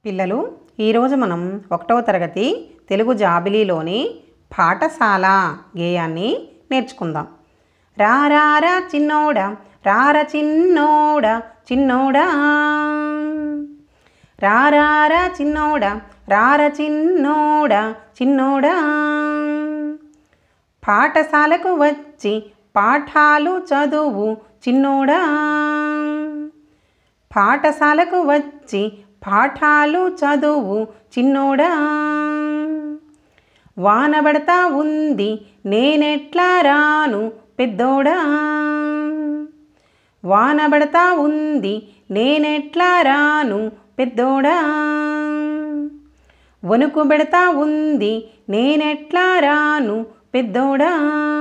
పిల్లలు ఈరోజు మనం ఒకటవ తరగతి తెలుగు జాబిలీలోని పాఠశాల గేయాన్ని నేర్చుకుందాం రారారా చిన్నోడా రార చిన్నోడా చిన్నోడా రారారా చిన్నోడా రార చిన్నోడా చిన్నోడా పాఠశాలకు వచ్చి పాఠాలు చదువు చిన్నోడా పాఠశాలకు వచ్చి పాఠాలు చదువు చిన్నోడా వానబడతా ఉంది నేనెట్లా రాను పెద్దోడా వానబడతా ఉంది నేనెట్లా రాను పెద్దోడా వణుకు పెడతా ఉంది నేనెట్లా రాను పెద్దోడా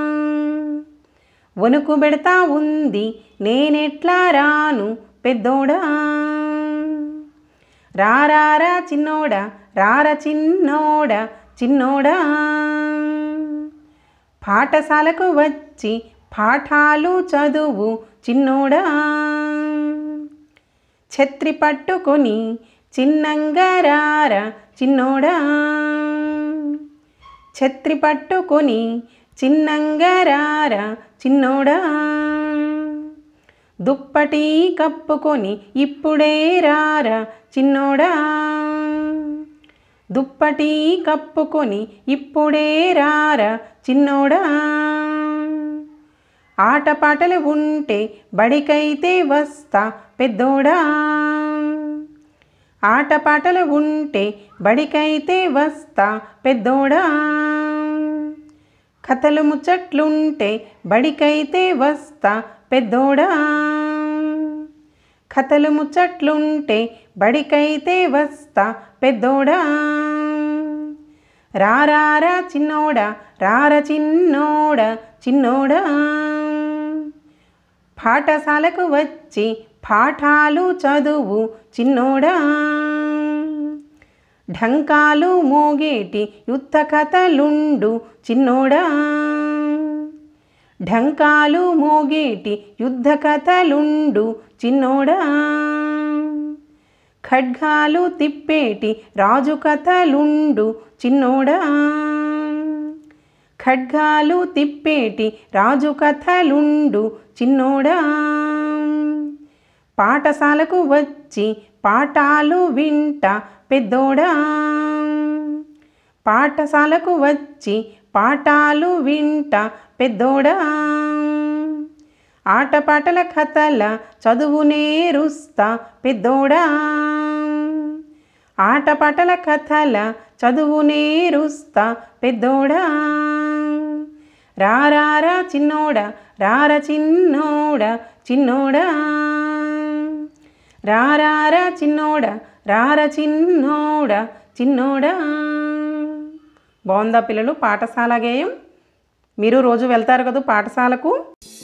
వణుకు పెడతా ఉంది నేనెట్లా రాను పెద్దోడా రారారా చిన్నోడా రార చిన్నోడా చిన్నోడా పాఠశాలకు వచ్చి పాఠాలు చదువు చిన్నోడా ఛత్రి పట్టుకొని చిన్నంగా రార చిన్నోడా ఛత్రి పట్టుకొని చిన్నంగా రార చిన్నోడా దుప్పటి కప్పుకొని ఇప్పుడే రారా చిన్నోడా దుప్పటి కప్పుకొని ఇప్పుడే రారా చిన్నోడా ఆటపాటలు ఉంటే బడికైతే వస్తా పెద్దోడా ఆటపాటలు ఉంటే బడికైతే వస్తా పెద్దోడా కథలు ముచ్చట్లుంటే బడికైతే వస్తా పెద్దోడా కథలు ముచ్చట్లుంటే బడికైతే వస్తా పెద్దోడా రారారా చిన్నోడా రార చిన్నోడా చిన్నోడా పాఠశాలకు వచ్చి పాఠాలు చదువు చిన్నోడా ఢంకాలు మోగేటి యుద్ధ కథలుండు చిన్నోడా ఢంకాలు మోగేటి యుద్ధ కథలుండు చిన్నోడా ఖడ్గాలు తిప్పేటి రాజు కథలుండు చిన్నోడా ఖడ్గాలు తిప్పేటి రాజు కథలుండు చిన్నోడా పాఠశాలకు వచ్చి పాఠాలు వింట పెద్దోడా పాఠశాలకు వచ్చి పాఠాలు వింట పెద్దోడా ఆటపాటల కథల చదువు నేరుస్తా పెద్దోడా ఆటపాటల కథల చదువు నేరుస్తా పెద్దోడా రారారా చిన్నోడా రార చిన్నోడా చిన్నోడా రారారా చిన్నోడా రార చిన్నోడా చిన్నోడా బాగుందా పిల్లలు పాఠశాల గేయం మీరు రోజు వెళ్తారు కదా పాఠశాలకు